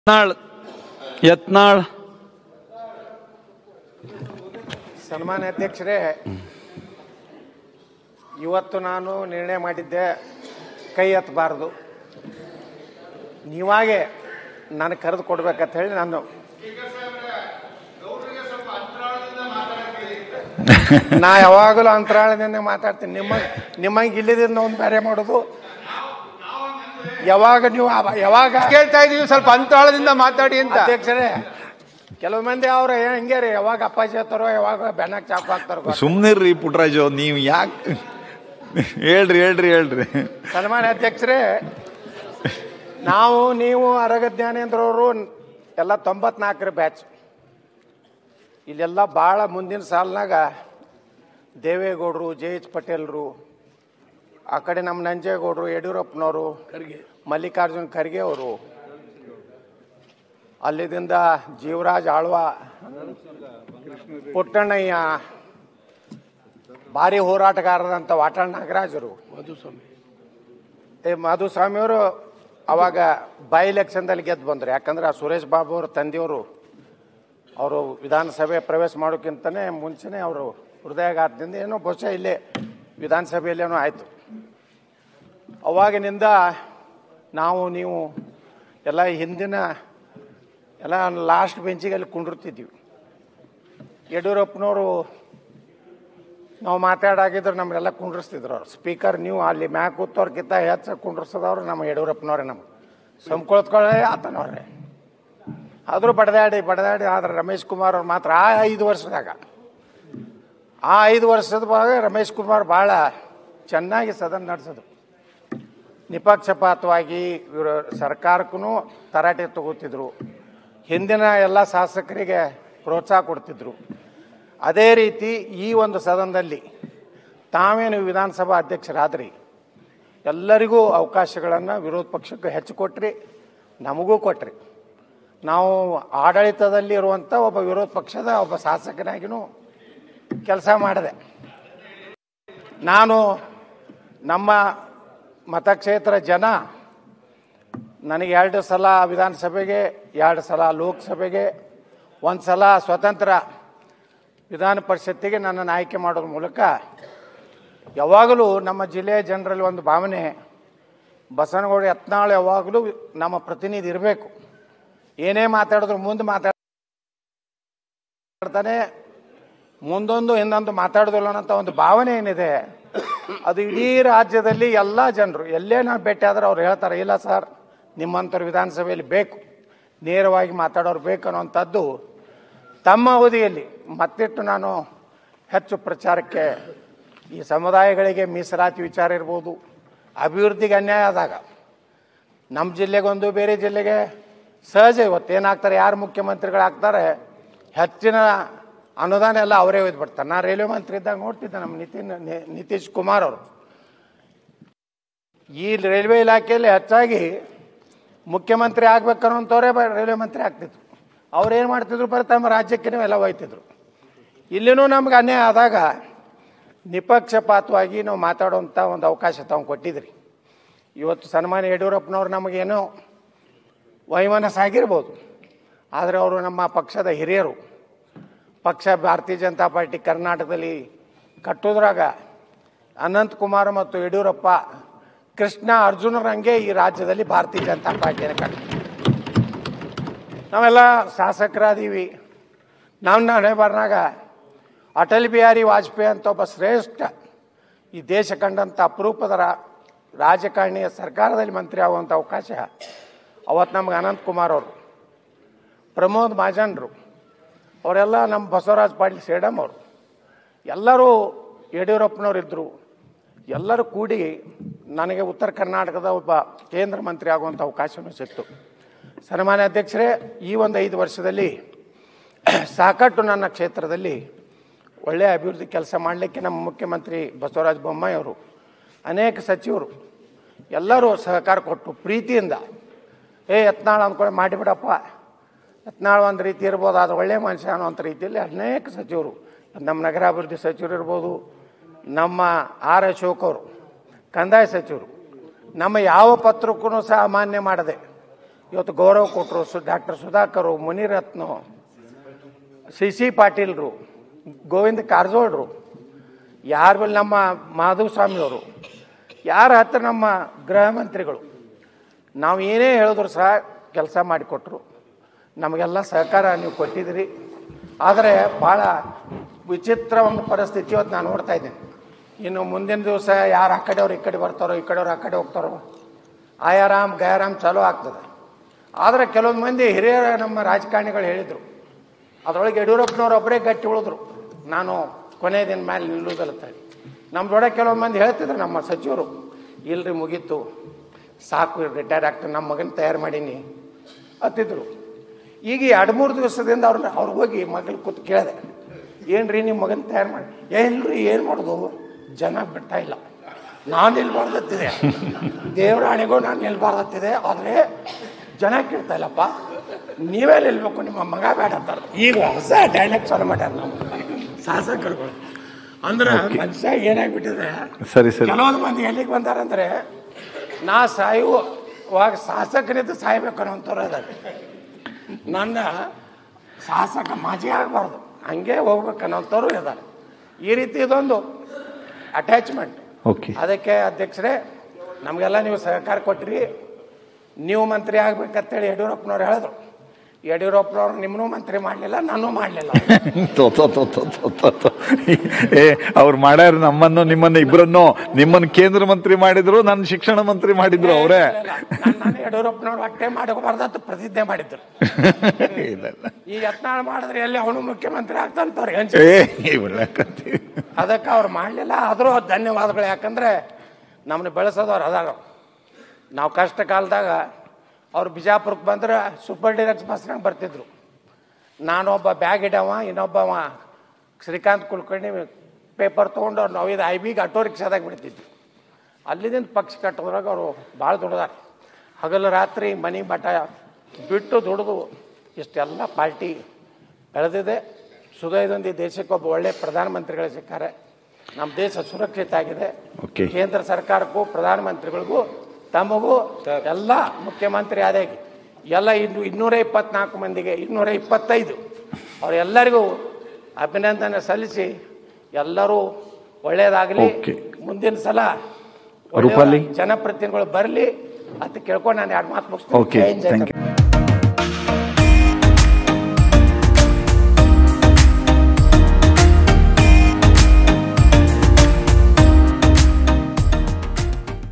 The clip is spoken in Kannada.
ಯತ್ನಾಳ್ ಯತ್ನಾಳ್ ಸನ್ಮಾನ್ಯ ಅಧ್ಯಕ್ಷರೇ ಇವತ್ತು ನಾನು ನಿರ್ಣಯ ಮಾಡಿದ್ದೆ ಕೈ ಎತ್ತಬಾರ್ದು ನೀವಾಗೆ ನನಗೆ ಕರೆದು ಕೊಡ್ಬೇಕಂತ ಹೇಳಿ ನಾನು ನಾ ಯಾವಾಗಲೂ ಅಂತರಾಳದಿಂದ ಮಾತಾಡ್ತೀನಿ ನಿಮ್ಮ ನಿಮ್ಮಂಗೆ ಇಲ್ಲದಿಂದ ಒಂದು ಬೇರೆ ಮಾಡೋದು ಯಾವಾಗ ನೀವು ಆ- ಯಾವಾಗ ಕೇಳ್ತಾ ಇದೀವಿ ಸ್ವಲ್ಪ ಅಂತರಾಳದಿಂದ ಮಾತಾಡಿ ಅಂತ ಅಧ್ಯಕ್ಷರೇ ಕೆಲವು ಮಂದಿ ಅವ್ರ ಹೆಂಗೆ ರೀ ಯಾವಾಗ ಅಪ್ಪಾಜಿ ಹತ್ತಾರೋ ಯಾವಾಗ ಬೆನ್ನಕ್ ಚಾಕು ಹಾಕ್ತಾರೋ ಸುಮ್ನಿರ್ರಿ ಪುಟ್ರಾಜು ನೀವು ಯಾಕೆ ಹೇಳ್ರಿ ಹೇಳ್ರಿ ಹೇಳ್ರಿ ಸನ್ಮಾನ್ಯ ಅಧ್ಯಕ್ಷರೇ ನಾವು ನೀವು ಅರಗ ಜ್ಞಾನೇಂದ್ರ ಅವರು ಎಲ್ಲ ತೊಂಬತ್ನಾಲ್ಕರ ಬ್ಯಾಚ್ ಇಲ್ಲೆಲ್ಲ ಭಾಳ ಮುಂದಿನ ಸಾಲಿನಾಗ ದೇವೇಗೌಡರು ಜೆ ಎಚ್ ಪಟೇಲ್ರು ಆ ಕಡೆ ನಮ್ಮ ನಂಜೇಗೌಡರು ಯಡಿಯೂರಪ್ಪನವರು ಮಲ್ಲಿಕಾರ್ಜುನ್ ಖರ್ಗೆ ಅವರು ಅಲ್ಲಿದಿಂದ ಜೀವರಾಜ್ ಆಳ್ವ ಪುಟ್ಟಣ್ಣಯ್ಯ ಭಾರಿ ಹೋರಾಟಗಾರರಂತ ವಾಟಾಳ್ ನಾಗರಾಜರು ಏ ಮಧುಸ್ವಾಮಿಯವರು ಅವಾಗ ಬೈ ಎಲೆಕ್ಷನ್ದಲ್ಲಿ ಗೆದ್ದು ಬಂದರು ಯಾಕಂದ್ರೆ ಆ ಸುರೇಶ್ ಬಾಬು ಅವ್ರ ತಂದೆಯವರು ಅವರು ವಿಧಾನಸಭೆ ಪ್ರವೇಶ ಮಾಡೋಕ್ಕಿಂತನೇ ಮುಂಚೆನೇ ಅವರು ಹೃದಯಾಘಾತದಿಂದ ಏನೋ ಬಹುಶಃ ಇಲ್ಲೇ ವಿಧಾನಸಭೆಯಲ್ಲೇನೋ ಆಯಿತು ಅವಾಗಿನಿಂದ ನಾವು ನೀವು ಎಲ್ಲ ಹಿಂದಿನ ಎಲ್ಲ ಲಾಸ್ಟ್ ಬೆಂಚಿಗೆ ಅಲ್ಲಿ ಕುಂಡಿರ್ತಿದ್ದೀವಿ ಯಡಿಯೂರಪ್ಪನವರು ನಾವು ಮಾತಾಡಾಗಿದ್ರೆ ನಮ್ಮನ್ನೆಲ್ಲ ಕುಂಡ್ರಿಸ್ತಿದ್ರು ಅವ್ರು ಸ್ಪೀಕರ್ ನೀವು ಅಲ್ಲಿ ಮ್ಯಾಕ್ ಕೂತವ್ರಕ್ಕಿಂತ ಹೆಚ್ಚು ಕುಂಡ್ರಿಸೋದವ್ರು ನಮ್ಮ ಯಡಿಯೂರಪ್ಪನವ್ರೆ ನಮ್ಗೆ ಸಂಕೊಳ್ತ್ಕೊಳ್ಳೆ ಆತನವ್ರೆ ಆದರೂ ಬಡದಾಡಿ ಬಡದಾಡಿ ಆದ್ರೆ ರಮೇಶ್ ಕುಮಾರ್ ಅವ್ರು ಮಾತ್ರ ಆ ಐದು ವರ್ಷದಾಗ ಆ ಐದು ವರ್ಷದ ಒಳಗೆ ರಮೇಶ್ ಕುಮಾರ್ ಭಾಳ ಚೆನ್ನಾಗಿ ಸದನ ನಡೆಸೋದು ನಿಪಕ್ಷಪಾತವಾಗಿ ಇವರು ಸರ್ಕಾರಕ್ಕೂ ತರಾಟೆ ತಗೋತಿದ್ರು ಹಿಂದಿನ ಎಲ್ಲ ಶಾಸಕರಿಗೆ ಪ್ರೋತ್ಸಾಹ ಕೊಡ್ತಿದ್ರು ಅದೇ ರೀತಿ ಈ ಒಂದು ಸದನದಲ್ಲಿ ತಾವೇನು ವಿಧಾನಸಭಾ ಅಧ್ಯಕ್ಷರಾದ್ರಿ ಎಲ್ಲರಿಗೂ ಅವಕಾಶಗಳನ್ನು ವಿರೋಧ ಪಕ್ಷಕ್ಕೆ ಹೆಚ್ಚು ಕೊಟ್ರಿ ನಮಗೂ ಕೊಟ್ರಿ ನಾವು ಆಡಳಿತದಲ್ಲಿ ಇರುವಂಥ ಒಬ್ಬ ವಿರೋಧ ಪಕ್ಷದ ಒಬ್ಬ ಶಾಸಕನಾಗಿನೂ ಕೆಲಸ ಮಾಡಿದೆ ನಾನು ನಮ್ಮ ಮತಕ್ಷೇತ್ರ ಜನ ನನಗೆ ಎರಡು ಸಲ ವಿಧಾನಸಭೆಗೆ ಎರಡು ಸಲ ಲೋಕಸಭೆಗೆ ಒಂದು ಸಲ ಸ್ವತಂತ್ರ ವಿಧಾನ ಪರಿಷತ್ತಿಗೆ ನನ್ನನ್ನು ಆಯ್ಕೆ ಮಾಡೋದ್ರ ಮೂಲಕ ಯಾವಾಗಲೂ ನಮ್ಮ ಜಿಲ್ಲೆಯ ಜನರಲ್ಲಿ ಒಂದು ಭಾವನೆ ಬಸವನಗೌಡ ಯತ್ನಾಳ್ ಯಾವಾಗಲೂ ನಮ್ಮ ಪ್ರತಿನಿಧಿ ಇರಬೇಕು ಏನೇ ಮಾತಾಡಿದ್ರು ಮುಂದೆ ಮಾತಾಡ್ತಾನೆ ಮುಂದೊಂದು ಹಿಂದೊಂದು ಮಾತಾಡೋದಿಲ್ಲ ಅನ್ನೋಂಥ ಒಂದು ಭಾವನೆ ಏನಿದೆ ಅದು ಇಡೀ ರಾಜ್ಯದಲ್ಲಿ ಎಲ್ಲ ಜನರು ಎಲ್ಲೇ ನಾವು ಭೇಟಿ ಆದ್ರೆ ಅವ್ರು ಹೇಳ್ತಾರೆ ಇಲ್ಲ ಸರ್ ನಿಮ್ಮಂಥವ್ರು ವಿಧಾನಸಭೆಯಲ್ಲಿ ಬೇಕು ನೇರವಾಗಿ ಮಾತಾಡೋರು ಬೇಕು ಅನ್ನೋಂಥದ್ದು ತಮ್ಮ ಅವಧಿಯಲ್ಲಿ ಮತ್ತಿಟ್ಟು ನಾನು ಹೆಚ್ಚು ಪ್ರಚಾರಕ್ಕೆ ಈ ಸಮುದಾಯಗಳಿಗೆ ಮೀಸಲಾತಿ ವಿಚಾರ ಇರ್ಬೋದು ಅಭಿವೃದ್ಧಿಗೆ ಅನ್ಯಾಯ ಆದಾಗ ನಮ್ಮ ಜಿಲ್ಲೆಗೊಂದು ಬೇರೆ ಜಿಲ್ಲೆಗೆ ಸಹಜ ಇವತ್ತೇನಾಗ್ತಾರೆ ಯಾರು ಮುಖ್ಯಮಂತ್ರಿಗಳಾಗ್ತಾರೆ ಹೆಚ್ಚಿನ ಅನುದಾನ ಎಲ್ಲ ಅವರೇ ಒಯ್ದುಬಿಡ್ತಾರೆ ನಾನು ರೈಲ್ವೆ ಮಂತ್ರಿ ಇದ್ದಾಗ ನೋಡ್ತಿದ್ದೆ ನಮ್ಮ ನಿತಿನ್ ನಿ- ನಿತೀಶ್ ಕುಮಾರ್ ಅವರು ಈ ರೈಲ್ವೆ ಇಲಾಖೆಯಲ್ಲಿ ಹೆಚ್ಚಾಗಿ ಮುಖ್ಯಮಂತ್ರಿ ಆಗ್ಬೇಕನ್ನೋಂಥವ್ರೇ ಬ- ರೈಲ್ವೆ ಮಂತ್ರಿ ಆಗ್ತಿದ್ರು ಅವ್ರು ಏನು ಮಾಡ್ತಿದ್ರು ಬರೀ ತಮ್ಮ ರಾಜ್ಯಕ್ಕೆ ಎಲ್ಲ ಒಯ್ತಿದ್ರು ಇಲ್ಲಿನೂ ನಮ್ಗೆ ಅನ್ಯಾಯ ಆದಾಗ ನಿಪಕ್ಷಪಾತವಾಗಿ ನಾವು ಮಾತಾಡುವಂಥ ಒಂದು ಅವಕಾಶ ತಾವು ಕೊಟ್ಟಿದ್ರಿ ಇವತ್ತು ಸನ್ಮಾನ್ಯ ಯಡಿಯೂರಪ್ಪನವ್ರು ನಮಗೇನೋ ವೈಮನಸ್ಸಾಗಿರ್ಬೋದು ಆದರೆ ಅವರು ನಮ್ಮ ಪಕ್ಷದ ಹಿರಿಯರು ಪಕ್ಷ ಭಾರತೀಯ ಜನತಾ ಪಾರ್ಟಿ ಕರ್ನಾಟಕದಲ್ಲಿ ಕಟ್ಟೋದ್ರಾಗ ಅನಂತ್ ಕುಮಾರ್ ಮತ್ತು ಯಡಿಯೂರಪ್ಪ ಕೃಷ್ಣ ಅರ್ಜುನರಂಗೆ ಈ ರಾಜ್ಯದಲ್ಲಿ ಭಾರತೀಯ ಜನತಾ ಪಾರ್ಟಿಯನ್ನು ಕಟ್ಟ ನಾವೆಲ್ಲ ಶಾಸಕರಾದೀವಿ ನಮ್ಮ ಹಣೆ ಬರ್ನಾಗ ಅಟಲ್ ಬಿಹಾರಿ ವಾಜಪೇಯಿ ಅಂತ ಒಬ್ಬ ಶ್ರೇಷ್ಠ ಈ ದೇಶ ಕಂಡಂಥ ಅಪರೂಪದ ರಾ- ರಾಜಕಾರಣಿಯ ಸರ್ಕಾರದಲ್ಲಿ ಮಂತ್ರಿ ಆಗುವಂಥ ಅವಕಾಶ ಅವತ್ತು ನಮ್ಗೆ ಅನಂತ್ ಕುಮಾರ್ ಅವರು ಪ್ರಮೋದ್ ಮಹಾಜನ್ರು ಅವರೆಲ್ಲ ನಮ್ಮ ಬಸವರಾಜ ಪಾಟೀಲ್ ಸೇಡಮ್ ಅವರು ಎಲ್ಲರೂ ಯಡಿಯೂರಪ್ಪನವ್ರು ಇದ್ದರು ಎಲ್ಲರೂ ಕೂಡಿ ನನಗೆ ಉತ್ತರ ಕರ್ನಾಟಕದ ಒಬ್ಬ ಕೇಂದ್ರ ಮಂತ್ರಿ ಆಗುವಂಥ ಅವಕಾಶವೂ ಸಿಕ್ತು ಸನ್ಮಾನ್ಯ ಅಧ್ಯಕ್ಷರೇ ಈ ಒಂದು ಐದು ವರ್ಷದಲ್ಲಿ ಸಾಕಷ್ಟು ನನ್ನ ಕ್ಷೇತ್ರದಲ್ಲಿ ಒಳ್ಳೆಯ ಅಭಿವೃದ್ಧಿ ಕೆಲಸ ಮಾಡಲಿಕ್ಕೆ ನಮ್ಮ ಮುಖ್ಯಮಂತ್ರಿ ಬಸವರಾಜ ಬೊಮ್ಮಾಯಿ ಅವರು ಅನೇಕ ಸಚಿವರು ಎಲ್ಲರೂ ಸಹಕಾರ ಕೊಟ್ಟು ಪ್ರೀತಿಯಿಂದ ಏ ಯತ್ನಾಳ್ ಅಂದ್ಕೊಂಡು ಮಾಡಿಬಿಡಪ್ಪ ಯತ್ನಾಳ್ ಒಂದು ರೀತಿ ಇರ್ಬೋದು ಅದು ಒಳ್ಳೆಯ ಮನುಷ್ಯ ಅನ್ನೋಂಥ ರೀತಿಯಲ್ಲಿ ಅನೇಕ ಸಚಿವರು ನಮ್ಮ ನಗರಾಭಿವೃದ್ಧಿ ಸಚಿವರು ಇರ್ಬೋದು ನಮ್ಮ ಆರ್ ಅಶೋಕ್ ಅವರು ಕಂದಾಯ ಸಚಿವರು ನಮ್ಮ ಯಾವ ಪತ್ರಕ್ಕೂ ಸಹ ಮಾನ್ಯ ಮಾಡದೆ ಇವತ್ತು ಗೌರವ ಕೊಟ್ಟರು ಸು ಡಾಕ್ಟರ್ ಸುಧಾಕರು ಮುನಿರತ್ನು ಸಿ ಸಿ ಪಾಟೀಲ್ರು ಗೋವಿಂದ ಕಾರಜೋಳ್ರು ಯಾರ ಬಳಿ ನಮ್ಮ ಮಾಧುಸ್ವಾಮಿಯವರು ಯಾರ ಹತ್ರ ನಮ್ಮ ಗೃಹ ಮಂತ್ರಿಗಳು ನಾವು ಏನೇ ಹೇಳಿದ್ರು ಸಹ ಕೆಲಸ ಮಾಡಿಕೊಟ್ರು ನಮಗೆಲ್ಲ ಸಹಕಾರ ನೀವು ಕೊಟ್ಟಿದ್ದೀರಿ ಆದರೆ ಭಾಳ ವಿಚಿತ್ರ ಒಂದು ಪರಿಸ್ಥಿತಿ ಇವತ್ತು ನಾನು ನೋಡ್ತಾ ಇದ್ದೇನೆ ಇನ್ನು ಮುಂದಿನ ದಿವಸ ಯಾರು ಆ ಕಡೆಯವ್ರು ಈ ಕಡೆ ಬರ್ತಾರೋ ಈ ಕಡೆಯವ್ರು ಆ ಕಡೆ ಹೋಗ್ತಾರೋ ಆಯಾರಾಮ್ ಗಯಾರಾಮ್ ಚಾಲೂ ಆಗ್ತದೆ ಆದರೆ ಕೆಲವೊಂದು ಮಂದಿ ಹಿರಿಯರ ನಮ್ಮ ರಾಜಕಾರಣಿಗಳು ಹೇಳಿದರು ಅದರೊಳಗೆ ಯಡಿಯೂರಪ್ಪನವ್ರು ಒಬ್ಬರೇ ಗಟ್ಟಿ ಉಳಿದ್ರು ನಾನು ಕೊನೆ ದಿನ ಮೇಲೆ ನಿಲ್ಲುವುದಿಲ್ಲ ಅಂತ ಹೇಳಿ ನಮ್ದೊಳಗೆ ಕೆಲವೊಂದು ಮಂದಿ ಹೇಳ್ತಿದ್ರು ನಮ್ಮ ಸಚಿವರು ಇಲ್ರಿ ಮುಗೀತು ಸಾಕು ರಿಟೈರ್ ಆಗ್ತಾನೆ ನಮ್ಮ ಮಗನ ತಯಾರು ಮಾಡೀನಿ ಅತ್ತಿದ್ರು ಈಗ ಎರಡು ಮೂರು ದಿವಸದಿಂದ ಅವ್ರನ್ನ ಅವ್ರಿಗೆ ಹೋಗಿ ಮಗಳು ಕೂತ್ ಕೇಳಿದೆ ಏನ್ರಿ ನಿಮ್ಮ ಮಗನ ತಯಾರು ಮಾಡಿ ಏನ್ರಿ ಏನು ಮಾಡೋದು ಜನ ಬಿಡ್ತಾ ಇಲ್ಲ ನಾನು ನಿಲ್ಬಾರ್ದತ್ತಿದೆ ದೇವರ ಹಣೆಗೂ ನಾನು ನಿಲ್ಬಾರ್ದತ್ತಿದೆ ಆದರೆ ಜನ ಕೇಳ್ತಾ ಇಲ್ಲಪ್ಪ ನೀವೇ ನಿಲ್ಬೇಕು ನಿಮ್ಮ ಮಗ ಬೇಡ ಅಂತಾರೆ ಈಗ ಹೊಸ ಡೈಲಾಗ್ ಚಾಲು ಮಾಡ್ಯಾರ ನಾವು ಶಾಸಕರುಗಳು ಅಂದ್ರೆ ಮನುಷ್ಯ ಏನಾಗ್ಬಿಟ್ಟಿದೆ ಸರಿ ಸರಿ ಕೆಲವೊಂದು ಮಂದಿ ಎಲ್ಲಿಗೆ ಬಂದಾರಂದ್ರೆ ನಾ ಸಾಯುವಾಗ ಶಾಸಕನಿದ್ದು ಸಾಯ್ಬೇಕು ಅನ್ನೋಂಥವ್ರು ಅದಾರೆ ನನ್ನ ಶಾಸಕ ಮಾಜಿ ಆಗಬಾರ್ದು ಹಂಗೆ ಹೋಗ್ಬೇಕು ಅನ್ನೋಂಥವ್ರು ಇದ್ದಾರೆ ಈ ರೀತಿ ಇದೊಂದು ಅಟ್ಯಾಚ್ಮೆಂಟ್ ಓಕೆ ಅದಕ್ಕೆ ಅಧ್ಯಕ್ಷರೇ ನಮಗೆಲ್ಲ ನೀವು ಸಹಕಾರ ಕೊಟ್ಟಿರಿ ನೀವು ಮಂತ್ರಿ ಆಗ್ಬೇಕಂತೇಳಿ ಯಡಿಯೂರಪ್ಪನವ್ರು ಹೇಳಿದ್ರು ಯಡಿಯೂರಪ್ಪನವ್ರು ನಿಮ್ಮನ್ನೂ ಮಂತ್ರಿ ಮಾಡಲಿಲ್ಲ ನಾನು ಮಾಡಲಿಲ್ಲ ತೋ ತೋ ತೋ ತೋ ತೋ ತೋ ತೋ. ಏ ಅವ್ರು ಮಾಡ್ಯಾರ ನಮ್ಮನ್ನು ನಿಮ್ಮನ್ನು ಇಬ್ಬರನ್ನು ನಿಮ್ಮನ್ನು ಕೇಂದ್ರ ಮಂತ್ರಿ ಮಾಡಿದ್ರು ನನ್ನ ಶಿಕ್ಷಣ ಮಂತ್ರಿ ಮಾಡಿದ್ರು ಅವರೇ ನಾನು ಯಡಿಯೂರಪ್ಪನವ್ರು ಅಟ್ಟೆ ಮಾಡಬಾರ್ದಂತ ಪ್ರತಿಜ್ಞೆ ಮಾಡಿದ್ರು ಇಲ್ಲ ಇಲ್ಲ ಈ ಯತ್ನಾಳ ಮಾಡಿದ್ರೆ ಎಲ್ಲಿ ಅವನು ಮುಖ್ಯಮಂತ್ರಿ ಆಗ್ತಂತವ್ರು ಏ ಇವೆಲ್ಲ ಕತೆ. ಅದಕ್ಕೆ ಅವ್ರು ಮಾಡಲಿಲ್ಲ ಆದರೂ ಧನ್ಯವಾದಗಳು ಯಾಕಂದ್ರೆ ನಮ್ಮನ್ನ ಬೆಳೆಸೋದವ್ರು ಅದಾರ ನಾವು ಕಷ್ಟ ಕಾಲದಾಗ ಅವ್ರು ಬಿಜಾಪುರಕ್ಕೆ ಬಂದ್ರೆ ಸೂಪರ್ ಡಿಲಕ್ಸ್ ಬಸ್ನಾಗ ಬರ್ತಿದ್ರು ನಾನೊಬ್ಬ ಬ್ಯಾಗ್ ಇಡವ ಇನ್ನೊಬ್ಬವ ಶ್ರೀಕಾಂತ್ ಕುಲಕರ್ಣಿ ಪೇಪರ್ ತೊಗೊಂಡು ಅವ್ರು ನಾವು ಇದು ಐ ಬಿಗೆ ಆಟೋ ರಿಕ್ಷಾದಾಗ ಬಿಡ್ತಿದ್ವಿ ಅಲ್ಲಿದಿಂದ ಪಕ್ಷ ಕಟ್ಟೋದ್ರಾಗ ಅವರು ಭಾಳ ದುಡ್ದಾರೆ ಹಗಲು ರಾತ್ರಿ ಮನೆ ಮಠ ಬಿಟ್ಟು ದುಡಿದು ಇಷ್ಟೆಲ್ಲ ಪಾರ್ಟಿ ಬೆಳೆದಿದೆ ಸುದಯದೊಂದು ಈ ದೇಶಕ್ಕೆ ಒಬ್ಬ ಒಳ್ಳೆ ಪ್ರಧಾನಮಂತ್ರಿಗಳು ಸಿಕ್ಕಾರೆ ನಮ್ಮ ದೇಶ ಸುರಕ್ಷಿತ ಆಗಿದೆ Okay. ಕೇಂದ್ರ ಸರ್ಕಾರಕ್ಕೂ ಪ್ರಧಾನಮಂತ್ರಿಗಳಿಗೂ ತಮಗೂ ಎಲ್ಲ ಮುಖ್ಯಮಂತ್ರಿ ಆದಾಗಿ ಎಲ್ಲ ಇನ್ನು ಇನ್ನೂರ ಇಪ್ಪತ್ನಾಲ್ಕು ಮಂದಿಗೆ ಇನ್ನೂರ ಇಪ್ಪತ್ತೈದು ಅವರೆಲ್ಲರಿಗೂ ಅಭಿನಂದನೆ ಸಲ್ಲಿಸಿ ಎಲ್ಲರೂ ಒಳ್ಳೇದಾಗಲಿ Okay. ಮುಂದಿನ ಸಲ ರೂಪಾಲಿ? ಒಳ್ಳೆಯ ಜನಪ್ರತಿನಿಧಿಗಳು ಬರಲಿ ಅಂತ ಕೇಳ್ಕೊಂಡು ನಾನು ಎರಡು ಮಾತು ಮುಗಿಸ್ತೀನಿ Okay, Jai Hind, Jai thank you.